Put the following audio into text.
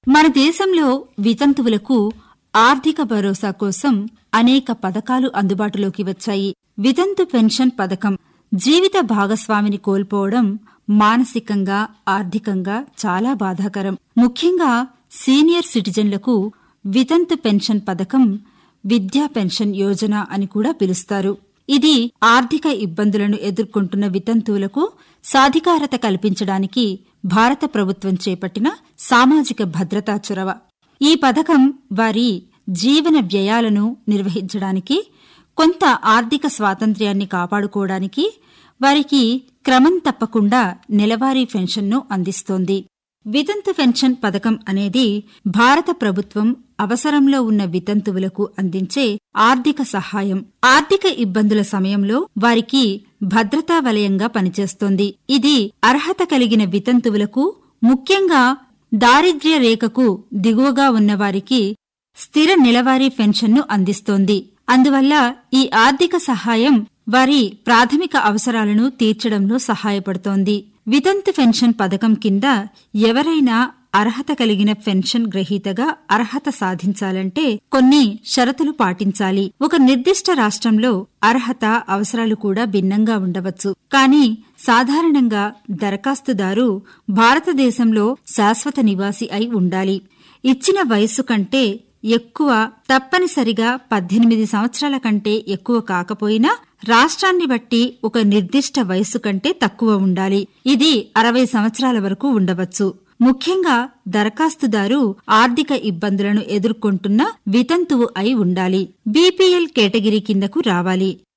మన దేశంలో వితంతువులకు ఆర్థిక భరోసా కోసం అనేక పథకాలు అందుబాటులోకి వచ్చాయి వితంతు పెన్షన్ పథకం జీవిత భాగస్వామిని కోల్పోవడం మానసికంగా ఆర్థికంగా చాలా బాధాకరం ముఖ్యంగా సీనియర్ సిటిజన్లకు వితంతు పెన్షన్ పథకం విద్యా పెన్షన్ యోజన అని కూడా పిలుస్తారు ఇది ఆర్థిక ఇబ్బందులను ఎదుర్కొంటున్న వితంతువులకు సాధికారత కల్పించడానికి భారత ప్రభుత్వం చేపట్టిన సామాజిక భద్రతా చొరవ ఈ పథకం వారి జీవన వ్యయాలను నిర్వహించడానికి కొంత ఆర్థిక స్వాతంత్ర్యాన్ని కాపాడుకోవడానికి వారికి క్రమం తప్పకుండా నెలవారీ పెన్షన్ను అందిస్తోంది వితంతు పెన్షన్ పథకం అనేది భారత ప్రభుత్వం అవసరంలో ఉన్న వితంతువులకు అందించే ఆర్థిక సహాయం ఆర్థిక ఇబ్బందుల సమయంలో వారికి భద్రతా వలయంగా పనిచేస్తోంది ఇది అర్హత కలిగిన వితంతువులకు ముఖ్యంగా దారిద్ర్య రేఖకు దిగువగా ఉన్నవారికి స్థిర నెలవారీ పెన్షన్ను అందిస్తోంది అందువల్ల ఈ ఆర్థిక సహాయం వారి ప్రాథమిక అవసరాలను తీర్చడంలో సహాయపడుతోంది వితంతు పెన్షన్ పథకం కింద ఎవరైనా అర్హత కలిగిన పెన్షన్ గ్రహీతగా అర్హత సాధించాలంటే కొన్ని షరతులు పాటించాలి ఒక నిర్దిష్ట రాష్ట్రంలో అర్హత అవసరాలు కూడా భిన్నంగా ఉండవచ్చు కానీ సాధారణంగా దరఖాస్తుదారు భారతదేశంలో శాశ్వత నివాసి అయి ఉండాలి ఇచ్చిన వయస్సు కంటే ఎక్కువ తప్పనిసరిగా పద్దెనిమిది సంవత్సరాల కంటే ఎక్కువ కాకపోయినా రాష్ట్రాన్ని బట్టి ఒక నిర్దిష్ట వయస్సు కంటే తక్కువ ఉండాలి ఇది అరవై సంవత్సరాల వరకు ఉండవచ్చు ముఖ్యంగా దరఖాస్తుదారు ఆర్థిక ఇబ్బందులను ఎదుర్కొంటున్న వితంతువు అయి ఉండాలి బీపీఎల్ కేటగిరీ కిందకు రావాలి